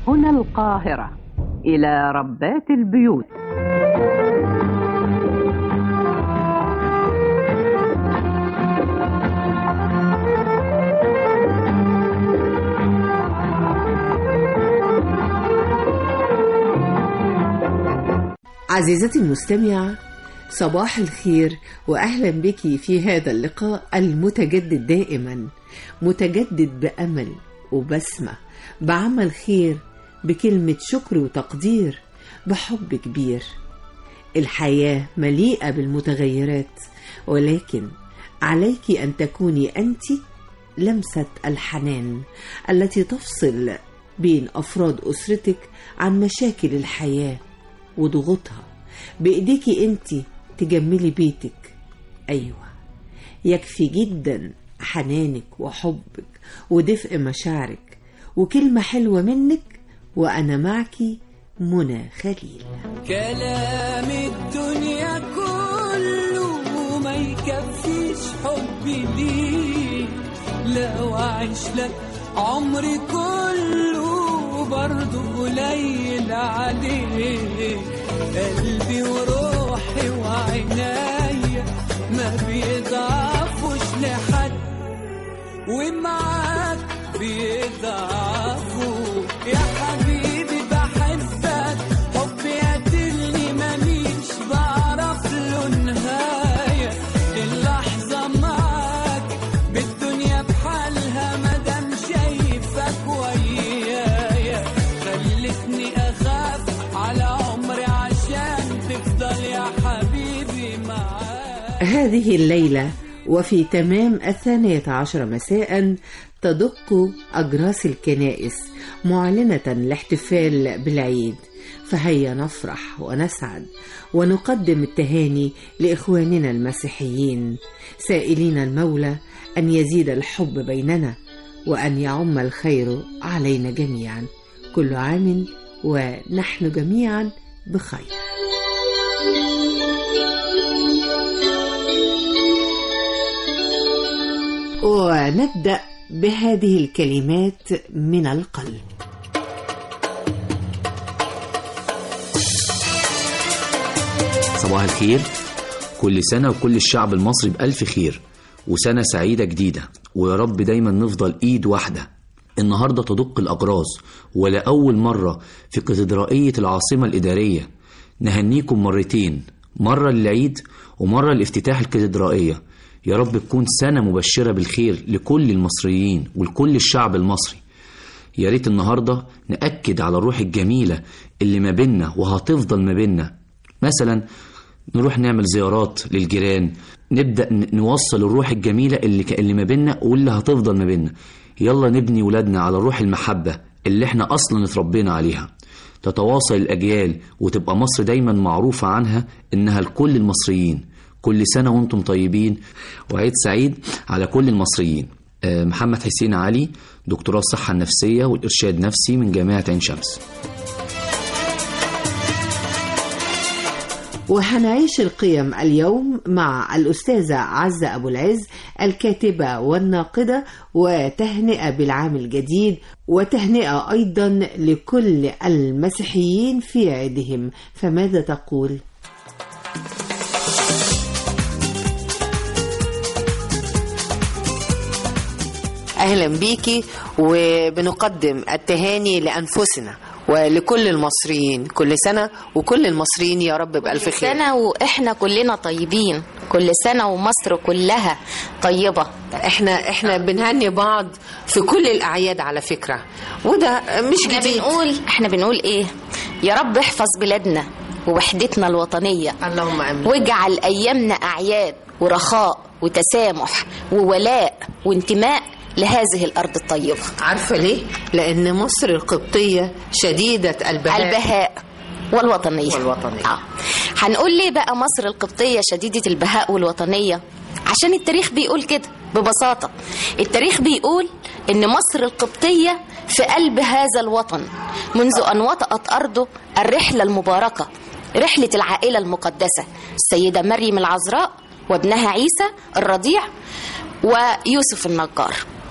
هنا القاهرة إلى ربات البيوت عزيزتي المستمعة صباح الخير وأهلا بك في هذا اللقاء المتجدد دائما متجدد بأمل وبسمة بعمل خير بكلمة شكر وتقدير بحب كبير الحياة مليئة بالمتغيرات ولكن عليك أن تكوني أنت لمسة الحنان التي تفصل بين أفراد أسرتك عن مشاكل الحياة وضغوطها بإيديكي أنت تجملي بيتك أيوة يكفي جدا حنانك وحبك ودفء مشاعرك وكلمة حلوة منك وأنا معك منى خليل كلام الدنيا كله ما يكفيش حبي ليك لو أعيش لك عمري كله برضه قليل عليك قلبي وروحي وعينيا ما بيضعفوش لحد ومعاك بيضعفوا يا حبيبي بحبك حبي قاتلني مانيش بعرف له نهاية اللحظة معاك بالدنيا بحالها مادام شايفك ويايا خلتني أخاف على عمري عشان تفضل يا حبيبي معايا هذه الليلة وفي تمام الثانية عشر مساء تدق أجراس الكنائس معلنة الاحتفال بالعيد فهيا نفرح ونسعد ونقدم التهاني لإخواننا المسيحيين سائلين المولى أن يزيد الحب بيننا وأن يعم الخير علينا جميعا كل عام ونحن جميعا بخير ونبدأ بهذه الكلمات من القلب صباح الخير كل سنة وكل الشعب المصري بألف خير وسنة سعيدة جديدة ويا رب دايما نفضل إيد واحدة النهاردة تدق الأجراس ولأول مرة في كاتدرائية العاصمة الإدارية نهنيكم مرتين مرة للعيد ومرة لافتتاح الكاتدرائية يا رب تكون سنة مبشرة بالخير لكل المصريين ولكل الشعب المصري يا ريت النهاردة نأكد على الروح الجميلة اللي ما بينا وهتفضل ما بينا مثلا نروح نعمل زيارات للجيران نبدأ ن- نوصل الروح الجميلة اللي, ك- اللي ما بينا واللي هتفضل ما بينا يلا نبني ولادنا على روح المحبة اللي احنا أصلا اتربينا عليها تتواصل الأجيال وتبقى مصر دايما معروفة عنها إنها لكل المصريين كل سنة وانتم طيبين وعيد سعيد على كل المصريين آه، محمد حسين علي دكتوراه الصحة النفسية والإرشاد نفسي من جامعة عين شمس وهنعيش القيم اليوم مع الأستاذة عزة أبو العز الكاتبة والناقدة وتهنئة بالعام الجديد وتهنئة أيضا لكل المسيحيين في عيدهم فماذا تقول؟ أهلا بيكي وبنقدم التهاني لأنفسنا ولكل المصريين كل سنة وكل المصريين يا رب بألف خير سنة وإحنا كلنا طيبين كل سنة ومصر كلها طيبة احنا احنا بنهني بعض في كل الاعياد على فكره وده مش احنا جديد بنقول احنا بنقول ايه يا رب احفظ بلادنا ووحدتنا الوطنية اللهم امين واجعل ايامنا اعياد ورخاء وتسامح وولاء وانتماء لهذه الارض الطيبة عارفه ليه لان مصر القبطيه شديده البهاء البهاء والوطنية والوطنية. آه. هنقول ليه بقى مصر القبطية شديدة البهاء والوطنية عشان التاريخ بيقول كده ببساطة التاريخ بيقول ان مصر القبطية في قلب هذا الوطن منذ ان وطأت ارضه الرحلة المباركة رحلة العائلة المقدسة السيدة مريم العذراء وابنها عيسى الرضيع ويوسف النجار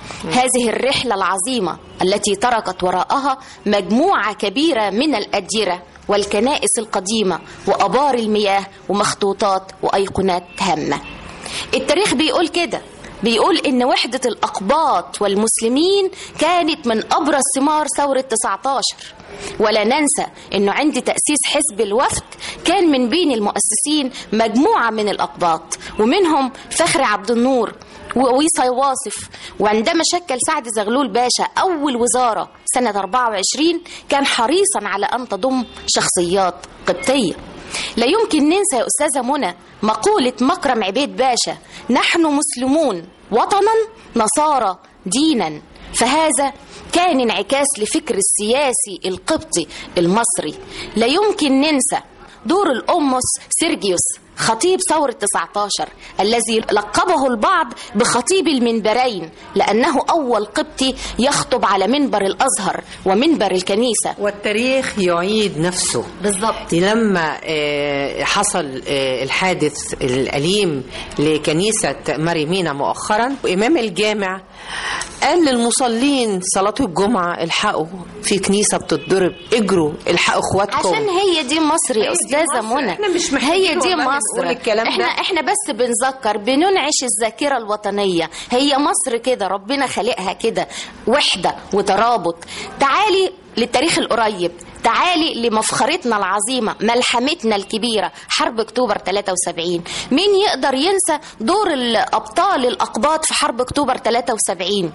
هذه الرحلة العظيمة التي تركت وراءها مجموعة كبيرة من الأديرة والكنائس القديمة وأبار المياه ومخطوطات وأيقونات هامة التاريخ بيقول كده بيقول إن وحدة الأقباط والمسلمين كانت من أبرز ثمار ثورة 19 ولا ننسى إنه عند تأسيس حزب الوفد كان من بين المؤسسين مجموعة من الأقباط ومنهم فخري عبد النور وويصة واصف وعندما شكل سعد زغلول باشا أول وزارة سنة 24 كان حريصا على أن تضم شخصيات قبطية لا يمكن ننسى يا أستاذة منى مقولة مكرم عبيد باشا نحن مسلمون وطنا نصارى دينا فهذا كان انعكاس لفكر السياسي القبطي المصري لا يمكن ننسى دور الأمس سيرجيوس خطيب ثورة 19 الذي لقبه البعض بخطيب المنبرين لأنه أول قبطي يخطب على منبر الأزهر ومنبر الكنيسة والتاريخ يعيد نفسه بالضبط لما آه، حصل آه، الحادث الأليم لكنيسة ماري مينا مؤخرا إمام الجامع قال للمصلين صلاة الجمعة الحقوا في كنيسة بتتضرب اجروا الحقوا اخواتكم عشان هي دي مصر يا هي دي استاذه مصر. منى إحنا مش محتاجين هي دي والله مصر نقول الكلام احنا ده. احنا بس بنذكر بننعش الذاكره الوطنيه هي مصر كده ربنا خلقها كده وحده وترابط تعالي للتاريخ القريب تعالي لمفخرتنا العظيمة ملحمتنا الكبيرة حرب أكتوبر 73 مين يقدر ينسى دور الأبطال الأقباط في حرب أكتوبر 73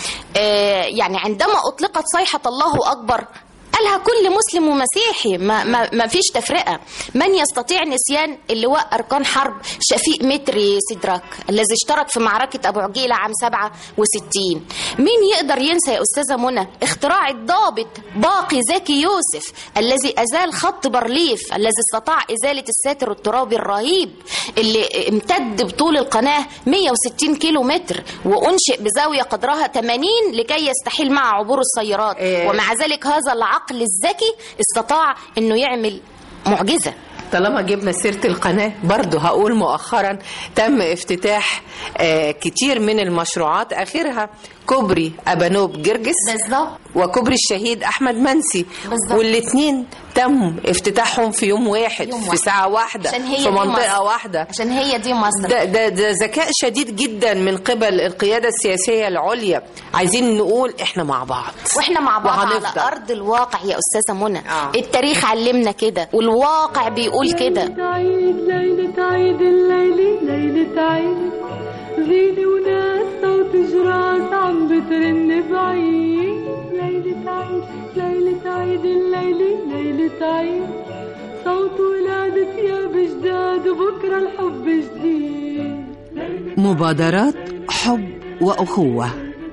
آه يعني عندما أطلقت صيحة الله أكبر قالها كل مسلم ومسيحي ما, ما, ما فيش تفرقة من يستطيع نسيان اللواء أركان حرب شفيق متري سدراك الذي اشترك في معركة أبو عجيلة عام 67 مين يقدر ينسى يا أستاذة منى اختراع الضابط باقي زكي يوسف الذي أزال خط برليف الذي استطاع إزالة الساتر الترابي الرهيب اللي امتد بطول القناة 160 كيلو متر وأنشئ بزاوية قدرها 80 لكي يستحيل مع عبور السيارات إيه. ومع ذلك هذا العقل الذكي استطاع انه يعمل معجزه طالما جبنا سيرة القناة برضو هقول مؤخرا تم افتتاح آه، كتير من المشروعات آخرها كوبري أبانوب جرجس بالظبط وكوبري الشهيد أحمد منسي بالظبط. والاثنين تم افتتاحهم في يوم واحد يوم في واحد. ساعة واحدة عشان هي في دي منطقة مصر. واحدة عشان هي دي مصر ده, ده, ده ذكاء شديد جدا من قبل القيادة السياسية العليا عايزين نقول احنا مع بعض واحنا مع بعض وهنفضل. على ارض الواقع يا استاذه منى آه. التاريخ علمنا كده والواقع بيقول كده ليلة عيد ليلة عيد الليلة ليلة عيد زينة وناس صوت جراس عم بترن بعيد ليلة عيد ليلة عيد الليلة ليلة عيد صوت ولادة ثياب جداد وبكرة الحب جديد مبادرات حب واخوه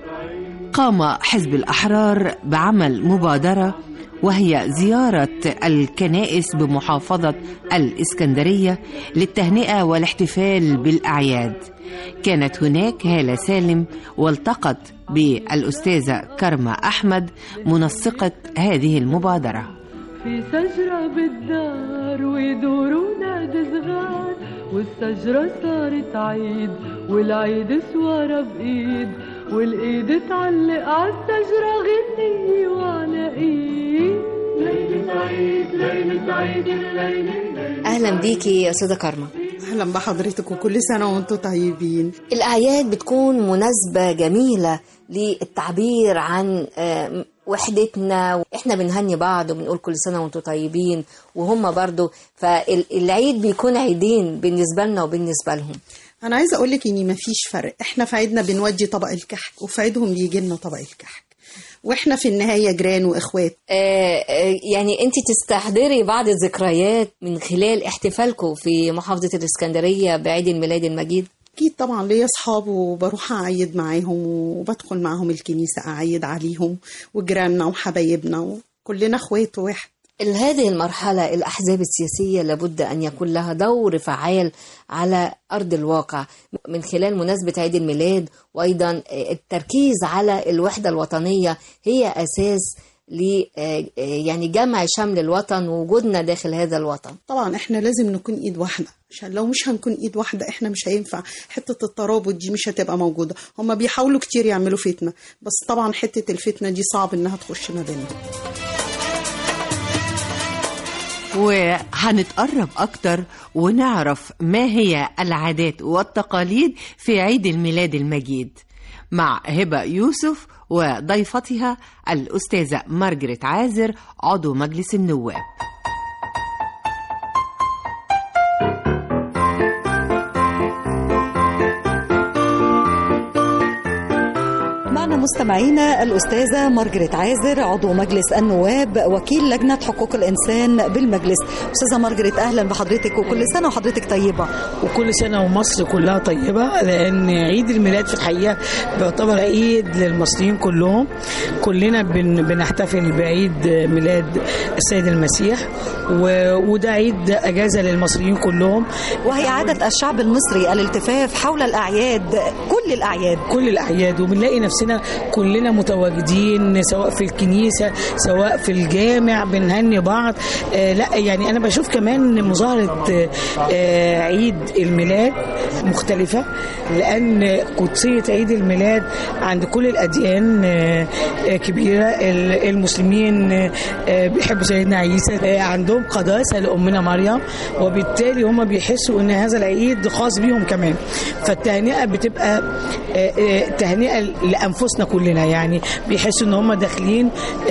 قام حزب الاحرار بعمل مبادره وهي زياره الكنائس بمحافظه الاسكندريه للتهنئه والاحتفال بالاعياد كانت هناك هاله سالم والتقت بالاستاذه كرمه احمد منسقه هذه المبادره في شجرة بالدار ويدوروا نادي صغار والشجرة صارت عيد والعيد سوارة بإيد والإيد تعلق عالشجرة غنية وعلى إيد ليلة عيد ليلة عيد الليلة اهلا بيكي يا استاذه كارما اهلا بحضرتك وكل سنه وانتم طيبين الاعياد بتكون مناسبه جميله للتعبير عن آه، وحدتنا احنا بنهني بعض وبنقول كل سنه وانتم طيبين وهم برضو فالعيد بيكون عيدين بالنسبه لنا وبالنسبه لهم انا عايزه اقول لك ان مفيش فرق احنا في عيدنا بنودي طبق الكحك وفي عيدهم بيجي لنا طبق الكحك واحنا في النهايه جيران واخوات آه، آه، يعني انت تستحضري بعض الذكريات من خلال احتفالكم في محافظه الاسكندريه بعيد الميلاد المجيد اكيد طبعا ليا اصحاب وبروح اعيد معاهم وبدخل معاهم الكنيسه اعيد عليهم وجيراننا وحبايبنا وكلنا اخوات واحد ال- هذه المرحلة الأحزاب السياسية لابد أن يكون لها دور فعال على أرض الواقع من خلال مناسبة عيد الميلاد وأيضا التركيز على الوحدة الوطنية هي أساس ل آه، آه، يعني جمع شمل الوطن ووجودنا داخل هذا الوطن طبعا احنا لازم نكون ايد واحده عشان لو مش هنكون ايد واحده احنا مش هينفع حته الترابط دي مش هتبقى موجوده هما بيحاولوا كتير يعملوا فتنه بس طبعا حته الفتنه دي صعب انها تخش ما بيننا وهنتقرب أكتر ونعرف ما هي العادات والتقاليد في عيد الميلاد المجيد مع هبة يوسف وضيفتها الأستاذة مارجريت عازر عضو مجلس النواب معنا مستمعينا الأستاذة مارجريت عازر عضو مجلس النواب وكيل لجنة حقوق الإنسان بالمجلس أستاذة مارجريت أهلا بحضرتك وكل سنة وحضرتك طيبة وكل سنة ومصر كلها طيبة لأن عيد الميلاد في الحقيقة بيعتبر عيد للمصريين كلهم كلنا بن بنحتفل بعيد ميلاد السيد المسيح و- وده عيد أجازة للمصريين كلهم وهي عادة الشعب المصري الالتفاف حول الأعياد كل الأعياد كل الأعياد وبنلاقي نفسنا كلنا متواجدين سواء في الكنيسة سواء في الجامع بنهني بعض آه لا يعني أنا بشوف كمان مظاهرة آه، آه عيد الميلاد مختلفة لأن قدسية عيد الميلاد عند كل الأديان آه، آه، كبيرة ال- المسلمين آه، آه، بيحبوا سيدنا عيسى آه، عندهم قداسة لأمنا مريم وبالتالي هم بيحسوا أن هذا العيد خاص بيهم كمان فالتهنئة بتبقى آه، آه، تهنئة لأنفسنا كلنا يعني بيحسوا أن هم داخلين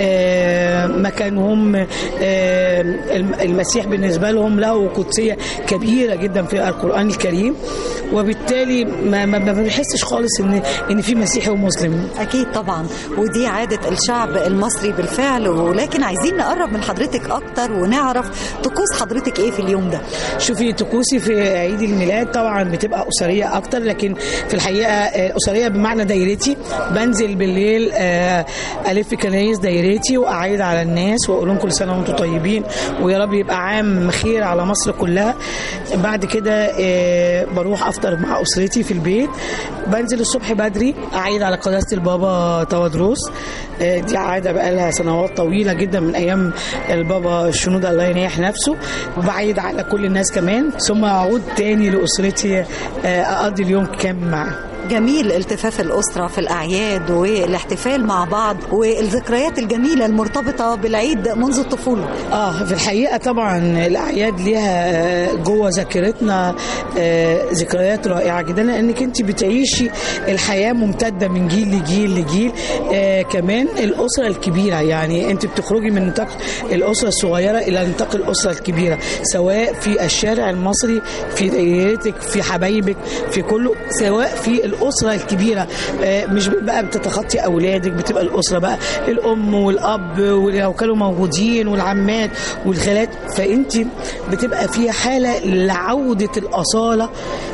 آه، مكانهم آه، الم- المسيح بالنسبة لهم له قدسية كبيرة جدا في القرآن الكريم وبالتالي ما ما ما بنحسش خالص ان ان في مسيحي ومسلم أكيد طبعا ودي عادة الشعب المصري بالفعل ولكن عايزين نقرب من حضرتك أكتر ونعرف طقوس حضرتك إيه في اليوم ده شوفي طقوسي في عيد الميلاد طبعا بتبقى اسريه اكتر لكن في الحقيقه آه، اسريه بمعنى دايرتي بنزل بالليل آه، الف كنايس دايرتي واعيد على الناس واقول لهم كل سنه وانتم طيبين ويا رب يبقى عام خير على مصر كلها بعد كده آه، بروح افطر مع اسرتي في البيت بنزل الصبح بدري اعيد على قداسه البابا تودروس آه، دي عاده بقى لها سنوات طويله جدا من ايام البابا الشنود الله ينيح نفسه بعيد على كل الناس كمان ثم اعود تاني لاسرتي آه، اقضي اليوم كامل معاهم جميل التفاف الأسرة في الأعياد والاحتفال مع بعض والذكريات الجميلة المرتبطة بالعيد منذ الطفولة اه في الحقيقه طبعا الاعياد ليها آه، جوه ذاكرتنا آه، ذكريات رائعه جدا لانك انت بتعيشي الحياه ممتده من جيل لجيل لجيل آه كمان الاسره الكبيره يعني انت بتخرجي من نطاق الاسره الصغيره الى نطاق الاسره الكبيره سواء في الشارع المصري في دايرتك في حبايبك في كله سواء في الاسره الكبيره آه مش بقى بتتخطي اولادك بتبقى الاسره بقى الام والاب ولو كانوا موجودين والعمات والخالات فانت بتبقى في حاله لعوده الاصاله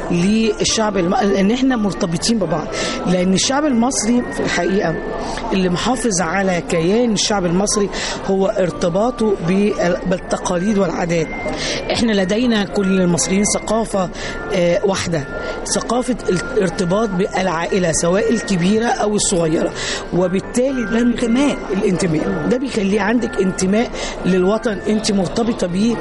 للشعب الم... لان احنا مرتبطين ببعض لان الشعب المصري في الحقيقه اللي محافظ على كيان الشعب المصري هو ارتباطه بال- بالتقاليد والعادات احنا لدينا كل المصريين ثقافه آه، واحده ثقافه الارتباط بالعائله سواء الكبيره او الصغيره وبالتالي الانتماء الانتماء ده بيخلي عندك انتماء للوطن انت مرتبطه بيه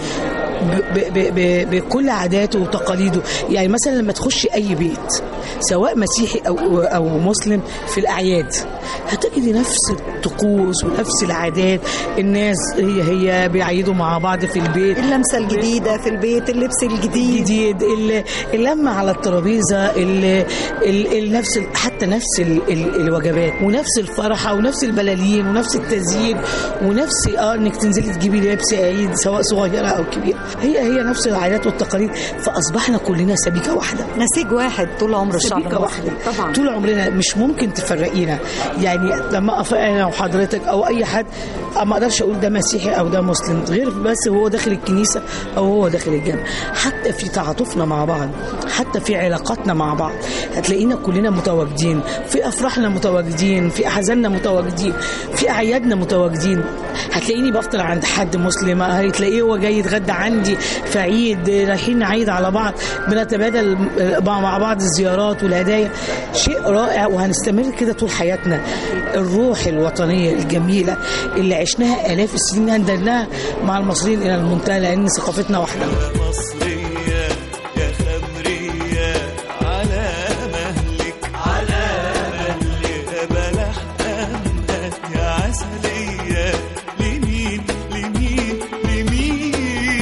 ب- ب- ب- بكل عاداته وتقاليده يعني مثلا لما تخشي اي بيت سواء مسيحي او او مسلم في الاعياد هتجدي نفس الطقوس ونفس العادات الناس هي هي بيعيدوا مع بعض في البيت اللمسة الجديدة في البيت اللبس الجديد الجديد ال- اللمة على الترابيزة ال- ال- ال- نفس ال- حتى نفس ال- ال- الوجبات ونفس الفرحة ونفس البلالين ونفس التزيين ونفس اه انك تنزلي تجيبي لبس عيد سواء صغيرة او كبيرة هي هي نفس العادات والتقاليد فاصبحنا كلنا سبيكة واحدة نسيج واحد طول عمر الشعب سبيكة المصري واحدة طبعا طول عمرنا مش ممكن تفرقينا يعني لما اقف انا وحضرتك او اي حد ما اقدرش اقول ده مسيحي او ده مسلم غير بس هو داخل الكنيسه او هو داخل الجامع حتى في تعاطفنا مع بعض حتى في علاقاتنا مع بعض هتلاقينا كلنا متواجدين في افراحنا متواجدين في احزاننا متواجدين في اعيادنا متواجدين هتلاقيني بفطر عند حد مسلم هتلاقيه هو جاي يتغدى عني عندي في عيد رايحين نعيد على بعض بنتبادل مع بعض الزيارات والهدايا شيء رائع وهنستمر كده طول حياتنا الروح الوطنيه الجميله اللي عشناها الاف السنين هندلناها مع المصريين الى المنتهى لان ثقافتنا واحده مصرية يا خمرية على مهلك على مهلك يا بلح أمهات يا عسلية لمين لمين لمين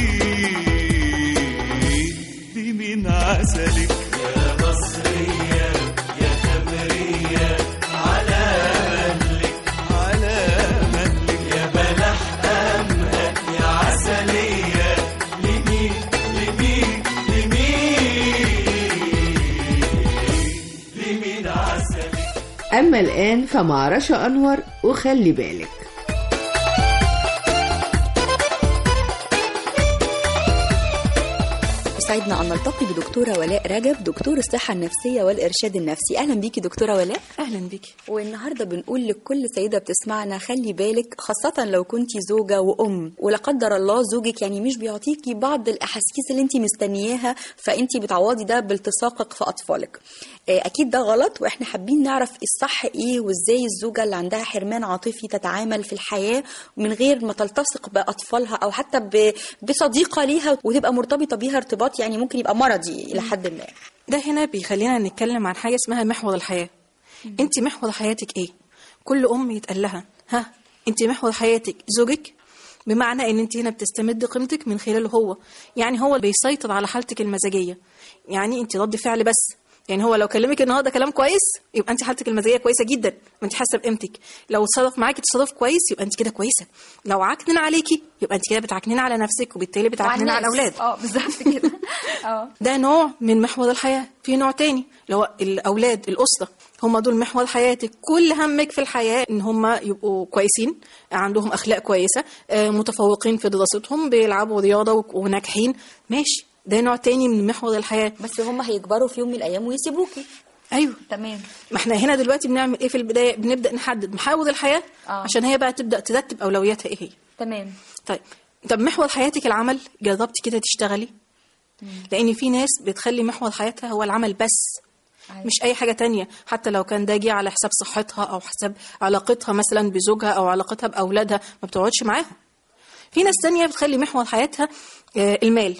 لمين عسلك يا مصرية يا خمرية على مهلك على مهلك يا بلح أمهات يا عسلية لمين لمين لمين لمين عسلك أما الآن فمع رشا أنور وخلي بالك يسعدنا أن نلتقي بدكتورة ولاء رجب دكتور الصحة النفسية والإرشاد النفسي أهلا بيكي دكتورة ولاء أهلا بيكي والنهاردة بنقول لكل سيدة بتسمعنا خلي بالك خاصة لو كنتي زوجة وأم ولا قدر الله زوجك يعني مش بيعطيكي بعض الأحاسيس اللي انت مستنياها فانت بتعوضي ده بالتصاقك في أطفالك آه، أكيد ده غلط وإحنا حابين نعرف الصح إيه وإزاي الزوجة اللي عندها حرمان عاطفي تتعامل في الحياة من غير ما تلتصق بأطفالها أو حتى ب- بصديقة ليها وتبقى مرتبطة بيها ارتباط يعني ممكن يبقى مرضي إلى حد ما ده هنا بيخلينا نتكلم عن حاجة اسمها محور الحياة انت محور حياتك ايه كل ام يتقال لها ها انت محور حياتك زوجك بمعنى ان انت هنا بتستمد قيمتك من خلاله هو يعني هو اللي بيسيطر على حالتك المزاجيه يعني انت رد فعل بس يعني هو لو كلمك النهارده كلام كويس يبقى انت حالتك المزاجيه كويسه جدا ما انت حاسه بقيمتك لو اتصرف معاكي تصرف كويس يبقى انت كده كويسه لو عكنن عليكي يبقى انت كده بتعكنين على نفسك وبالتالي بتعكنين على الاولاد اه بالظبط كده اه ده نوع من محور الحياة في نوع تاني اللي هو الأولاد الأسرة هم دول محور حياتك كل همك في الحياة إن هم يبقوا كويسين عندهم أخلاق كويسة آه، متفوقين في دراستهم بيلعبوا رياضة و- وناجحين ماشي ده نوع تاني من محور الحياة بس هم هيكبروا في يوم من الأيام ويسيبوكي أيوه تمام ما احنا هنا دلوقتي بنعمل ايه في البداية بنبدأ نحدد محاور الحياة آه. عشان هي بقى تبدأ ترتب أولوياتها ايه هي تمام طيب طب محور حياتك العمل جربتي كده تشتغلي لان في ناس بتخلي محور حياتها هو العمل بس أيوة. مش اي حاجه تانية حتى لو كان ده جه على حساب صحتها او حساب علاقتها مثلا بزوجها او علاقتها باولادها ما بتقعدش معاهم في ناس تانية بتخلي محور حياتها آه، المال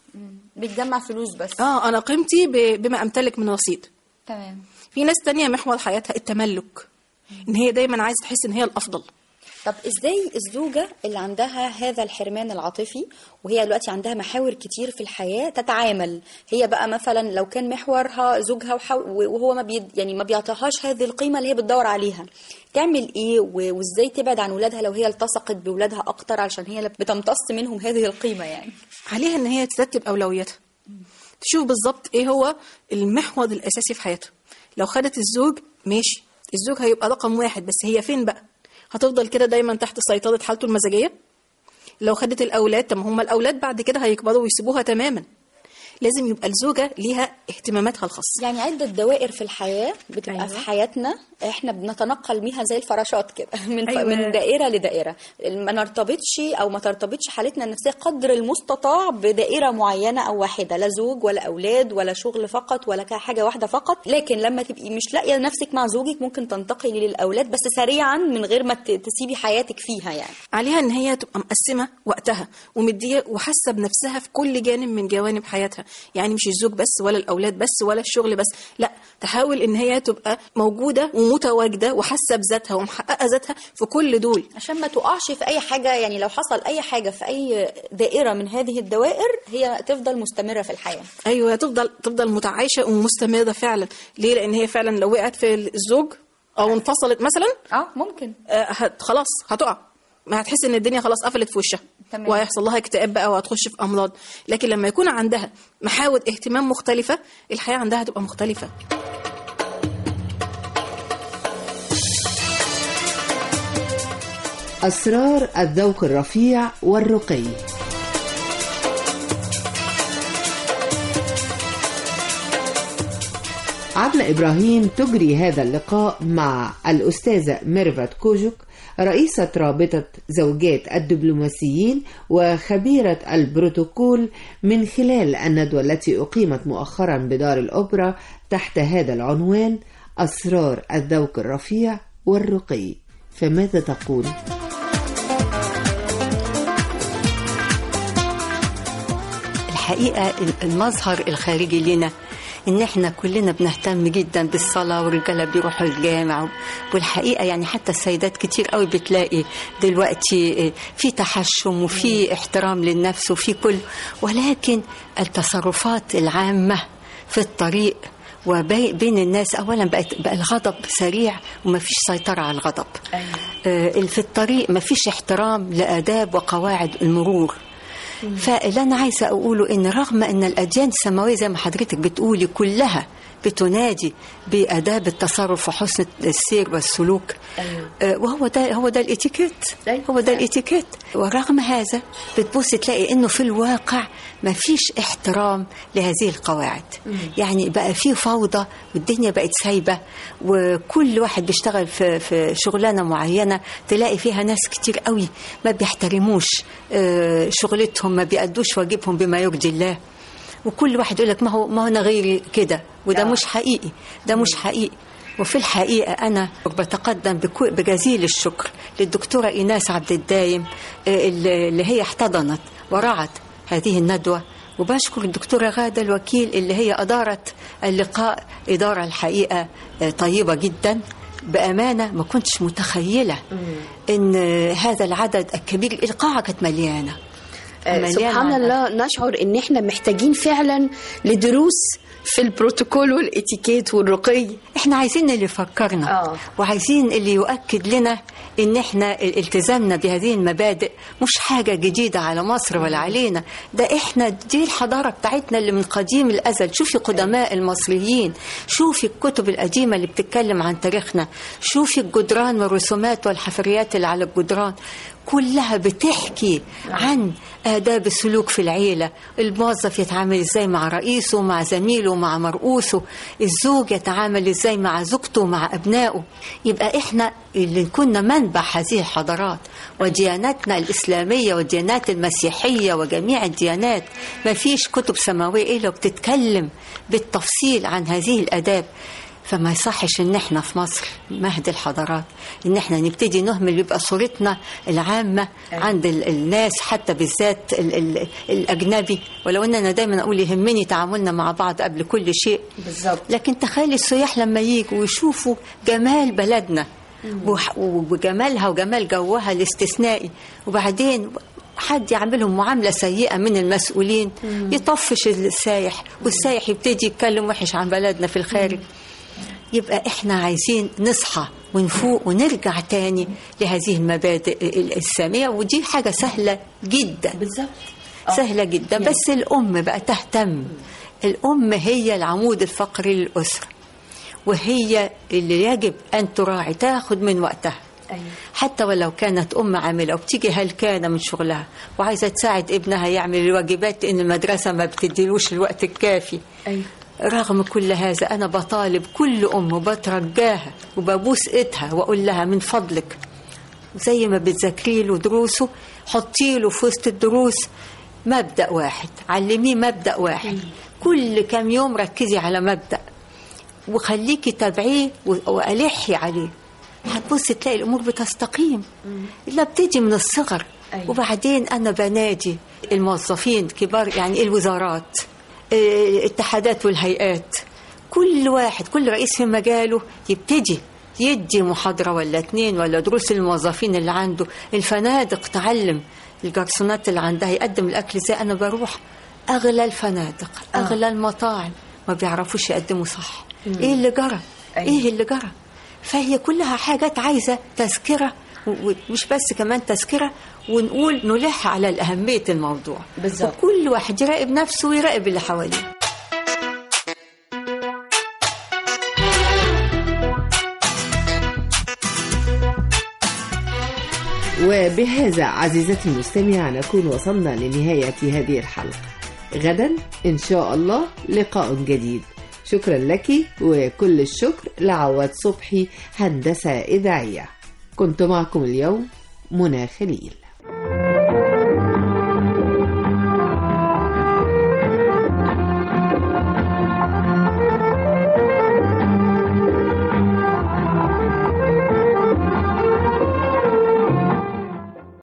بتجمع فلوس بس اه انا قيمتي ب- بما امتلك من رصيد تمام في ناس تانية محور حياتها التملك ان هي دايما عايزه تحس ان هي الافضل طب ازاي الزوجة اللي عندها هذا الحرمان العاطفي وهي دلوقتي عندها محاور كتير في الحياة تتعامل هي بقى مثلا لو كان محورها زوجها وحو- وهو ما بي يعني ما بيعطيهاش هذه القيمة اللي هي بتدور عليها تعمل ايه و- وازاي تبعد عن ولادها لو هي التصقت بولادها اكتر علشان هي اللي بتمتص منهم هذه القيمة يعني عليها ان هي ترتب اولوياتها تشوف بالظبط ايه هو المحور الاساسي في حياتها لو خدت الزوج ماشي الزوج هيبقى رقم واحد بس هي فين بقى هتفضل كده دايما تحت سيطرة حالته المزاجية لو خدت الأولاد طب ما هم الأولاد بعد كده هيكبروا ويسيبوها تماما لازم يبقى الزوجة ليها اهتماماتها الخاصة يعني عدة دوائر في الحياة بتبقى أيوة. في حياتنا احنا بنتنقل بيها زي الفراشات كده من أيوة. أيوة. من دائرة لدائرة ما نرتبطش او ما ترتبطش حالتنا النفسية قدر المستطاع بدائرة معينة او واحدة لا زوج ولا اولاد ولا شغل فقط ولا حاجة واحدة فقط لكن لما تبقي مش لاقية نفسك مع زوجك ممكن تنتقلي للاولاد بس سريعا من غير ما ت- تسيبي حياتك فيها يعني عليها ان هي تبقى مقسمه وقتها ومديه وحاسه بنفسها في كل جانب من جوانب حياتها يعني مش الزوج بس ولا الاولاد بس ولا الشغل بس لا تحاول ان هي تبقى موجوده ومتواجده وحاسه بذاتها ومحققه ذاتها في كل دول عشان ما تقعش في اي حاجه يعني لو حصل اي حاجه في اي دائره من هذه الدوائر هي تفضل مستمره في الحياه ايوه تفضل تفضل متعايشه ومستمره فعلا ليه لان هي فعلا لو وقعت في الزوج او انفصلت مثلا اه ممكن آه هت خلاص هتقع ما هتحس ان الدنيا خلاص قفلت في وشها تمام. وهيحصل لها اكتئاب بقى وهتخش في امراض لكن لما يكون عندها محاور اهتمام مختلفه الحياه عندها هتبقى مختلفه أسرار الذوق الرفيع والرقي عبلة إبراهيم تجري هذا اللقاء مع الأستاذة ميرفت كوجك رئيسة رابطة زوجات الدبلوماسيين وخبيرة البروتوكول من خلال الندوة التي أقيمت مؤخرا بدار الأوبرا تحت هذا العنوان أسرار الذوق الرفيع والرقي فماذا تقول؟ الحقيقة المظهر الخارجي لنا ان احنا كلنا بنهتم جدا بالصلاة والرجالة بيروحوا الجامع والحقيقة يعني حتى السيدات كتير قوي بتلاقي دلوقتي في تحشم وفي احترام للنفس وفي كل ولكن التصرفات العامة في الطريق وبين الناس اولا بقت بقى الغضب سريع ومفيش سيطره على الغضب أيوة. في الطريق مفيش احترام لاداب وقواعد المرور فاللي انا عايزه اقوله ان رغم ان الاديان السماويه زي ما حضرتك بتقولي كلها بتنادي باداب التصرف وحسن السير والسلوك أيوة. آه وهو ده هو ده الاتيكيت أيوة. هو ده الاتيكيت ورغم هذا بتبص تلاقي انه في الواقع ما فيش احترام لهذه القواعد مم. يعني بقى في فوضى والدنيا بقت سايبه وكل واحد بيشتغل في في شغلانه معينه تلاقي فيها ناس كتير قوي ما بيحترموش آه شغلتهم ما بيأدوش واجبهم بما يرضي الله وكل واحد يقول لك ما هو ما هو انا غيري كده وده مش حقيقي ده مش حقيقي وفي الحقيقة أنا بتقدم بجزيل الشكر للدكتورة إيناس عبد الدايم اللي هي احتضنت ورعت هذه الندوة وبشكر الدكتورة غادة الوكيل اللي هي أدارت اللقاء إدارة الحقيقة طيبة جدا بأمانة ما كنتش متخيلة إن هذا العدد الكبير القاعة كانت مليانة سبحان الله نشعر ان احنا محتاجين فعلا لدروس في البروتوكول والاتيكيت والرقي احنا عايزين اللي يفكرنا آه. وعايزين اللي يؤكد لنا ان احنا التزامنا بهذه المبادئ مش حاجه جديده على مصر ولا علينا ده احنا دي الحضاره بتاعتنا اللي من قديم الازل شوفي قدماء المصريين شوفي الكتب القديمه اللي بتتكلم عن تاريخنا شوفي الجدران والرسومات والحفريات اللي على الجدران كلها بتحكي عن آداب السلوك في العيلة الموظف يتعامل إزاي مع رئيسه مع زميله مع مرؤوسه الزوج يتعامل إزاي مع زوجته مع أبنائه يبقى إحنا اللي كنا منبع هذه الحضارات ودياناتنا الإسلامية والديانات المسيحية وجميع الديانات ما فيش كتب سماوية إلا بتتكلم بالتفصيل عن هذه الآداب فما يصحش ان احنا في مصر مهد الحضارات ان احنا نبتدي نهمل يبقى صورتنا العامه عند ال- الناس حتى بالذات ال- ال- الاجنبي ولو ان انا دايما اقول يهمني تعاملنا مع بعض قبل كل شيء بالظبط لكن تخيل السياح لما يجوا ويشوفوا جمال بلدنا وح- وجمالها وجمال جوها الاستثنائي وبعدين حد يعملهم معامله سيئه من المسؤولين يطفش السايح والسايح يبتدي يتكلم وحش عن بلدنا في الخارج يبقى احنا عايزين نصحى ونفوق ونرجع تاني لهذه المبادئ ال- السامية ودي حاجة سهلة جدا بالظبط سهلة جدا بس الأم بقى تهتم الأم هي العمود الفقري للأسرة وهي اللي يجب أن تراعي تاخد من وقتها أيوة. حتى ولو كانت أم عاملة وبتيجي هلكانة من شغلها وعايزة تساعد ابنها يعمل الواجبات إن المدرسة ما بتديلوش الوقت الكافي أيوة. رغم كل هذا أنا بطالب كل أم وبترجاها وببوس إيدها وأقول لها من فضلك زي ما بتذاكري له دروسه حطي له في وسط الدروس مبدأ واحد علميه مبدأ واحد كل كام يوم ركزي على مبدأ وخليكي تابعيه و- وألحي عليه هتبص تلاقي الأمور بتستقيم لا بتيجي من الصغر أيوة. وبعدين أنا بنادي الموظفين كبار يعني الوزارات آه، الاتحادات والهيئات كل واحد كل رئيس في مجاله يبتدي يدي محاضرة ولا اتنين ولا دروس للموظفين اللي عنده الفنادق تعلم الجرسونات اللي عندها يقدم الأكل زي أنا بروح أغلى الفنادق أغلى المطاعم ما بيعرفوش يقدموا صح مم. إيه اللي جرى أيوة. إيه اللي جرى فهي كلها حاجات عايزة تذكرة و- ومش بس كمان تذكرة ونقول نلح على أهمية الموضوع بالظبط. وكل واحد يراقب نفسه ويراقب اللي حواليه وبهذا عزيزتي المستمعة نكون وصلنا لنهاية هذه الحلقة غدا إن شاء الله لقاء جديد شكرا لك وكل الشكر لعواد صبحي هندسة إذاعية كنت معكم اليوم منى خليل